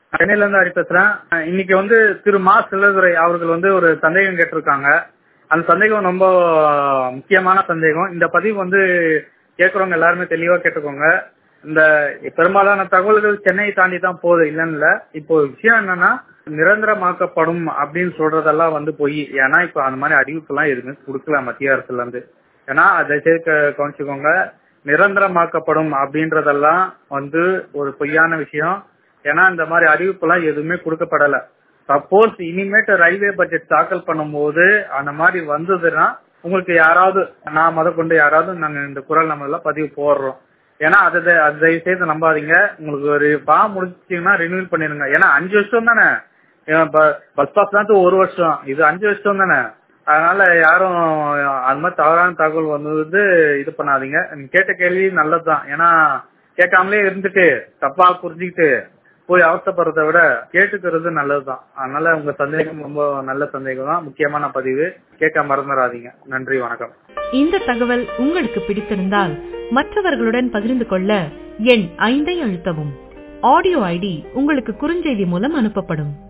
சென்னையில இருந்து ஹரி பேசுறேன் இன்னைக்கு வந்து திரு மா செல்லதுரை அவர்கள் வந்து ஒரு சந்தேகம் கேட்டிருக்காங்க அந்த சந்தேகம் ரொம்ப முக்கியமான சந்தேகம் இந்த பதிவு வந்து கேட்கறவங்க எல்லாருமே தெளிவா கேட்டுக்கோங்க இந்த பெரும்பாலான தகவல்கள் சென்னையை தாண்டி தான் போகுது இல்லைன்னு இல்ல இப்போ விஷயம் என்னன்னா நிரந்தரமாக்கப்படும் அப்படின்னு சொல்றதெல்லாம் வந்து போய் ஏன்னா இப்போ அந்த மாதிரி அறிவிப்பு எல்லாம் எதுவுமே கொடுக்கல மத்திய அரசுல இருந்து ஏன்னா அதை சேர்க்க கவனிச்சுக்கோங்க நிரந்தரமாக்கப்படும் அப்படின்றதெல்லாம் வந்து ஒரு பொய்யான விஷயம் ஏன்னா இந்த மாதிரி அறிவிப்பு எல்லாம் எதுவுமே கொடுக்கப்படல சப்போஸ் இனிமேட்டு ரயில்வே பட்ஜெட் தாக்கல் பண்ணும்போது அந்த மாதிரி வந்ததுன்னா உங்களுக்கு யாராவது நான் முத கொண்டு யாராவது நாங்க இந்த குரல் நம்ம எல்லாம் பதிவு போடுறோம் ஏன்னா அதை அதை தயவு செய்து நம்பாதீங்க உங்களுக்கு ஒரு பா முடிச்சிங்கன்னா ரினியூல் பண்ணிருங்க ஏன்னா அஞ்சு வருஷம் தானே பஸ் பாஸ் தான் ஒரு வருஷம் இது அஞ்சு வருஷம் தானே அதனால யாரும் அது மாதிரி தவறான தகவல் வந்து இது பண்ணாதீங்க நீங்க கேட்ட கேள்வி நல்லதுதான் ஏன்னா கேட்காமலே இருந்துட்டு தப்பா புரிஞ்சுக்கிட்டு போய் அவசப்படுறதை விட கேட்டுக்கிறது நல்லதுதான் அதனால உங்க சந்தேகம் ரொம்ப நல்ல சந்தேகம் தான் முக்கியமான பதிவு கேட்க மறந்துடாதீங்க நன்றி வணக்கம் இந்த தகவல் உங்களுக்கு பிடித்திருந்தால் மற்றவர்களுடன் பகிர்ந்து கொள்ள எண் ஐந்தை அழுத்தவும் ஆடியோ ஐடி உங்களுக்கு குறுஞ்செய்தி மூலம் அனுப்பப்படும்